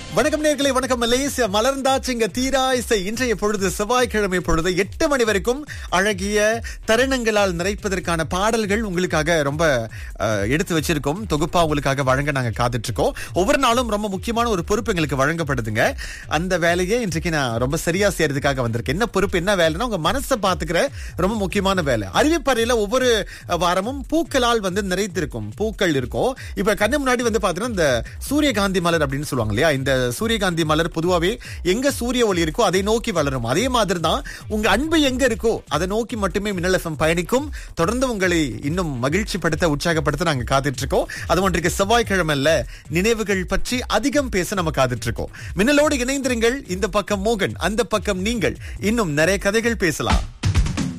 வணக்கம் நேர்களே வணக்கம் மலேசியா மலர்ந்தாச்சுங்க தீரா இசை இன்றைய பொழுது செவ்வாய்க்கிழமை பொழுது எட்டு மணி வரைக்கும் அழகிய தருணங்களால் நிறைப்பதற்கான பாடல்கள் உங்களுக்காக ரொம்ப அஹ், எடுத்து வச்சிருக்கோம் தொகுப்பா உங்களுக்காக வழங்க நாங்க காத்துட்டு இருக்கோம் ஒவ்வொரு நாளும் ரொம்ப முக்கியமான ஒரு பொறுப்பு எங்களுக்கு வழங்கப்படுதுங்க அந்த வேலையை இன்றைக்கு நான் ரொம்ப சரியா செய்யறதுக்காக வந்திருக்கேன் என்ன பொறுப்பு என்ன வேலைன்னா உங்க மனசை பாத்துக்கிற ரொம்ப முக்கியமான வேலை அறிவிப்பறையில ஒவ்வொரு வாரமும் பூக்களால் வந்து நிறைத்திருக்கும் பூக்கள் இருக்கும் இப்ப கண்ணு முன்னாடி வந்து பாத்தீங்கன்னா இந்த சூரியகாந்தி மலர் அப்படின்னு சொல்லுவாங்க இல்லையா இந்த சூரியகாந்தி மலர் பொதுவாவே எங்க சூரிய ஒளி இருக்கோ அதை நோக்கி வளரும் அதே மாதிரி தான் உங்க அன்பு எங்க இருக்கோ அதை நோக்கி மட்டுமே மின்னல் எஃப்எம் பயணிக்கும் தொடர்ந்து உங்களை இன்னும் மகிழ்ச்சி படுத்த உற்சாகப்படுத்த நாங்க காத்துட்டு இருக்கோம் அது ஒன்றைக்கு செவ்வாய்க்கிழமைல நினைவுகள் பற்றி அதிகம் பேச நம்ம காத்துட்டு இருக்கோம் மின்னலோடு இணைந்திருங்கள் இந்த பக்கம் மோகன் அந்த பக்கம் நீங்கள் இன்னும் நிறைய கதைகள் பேசலாம்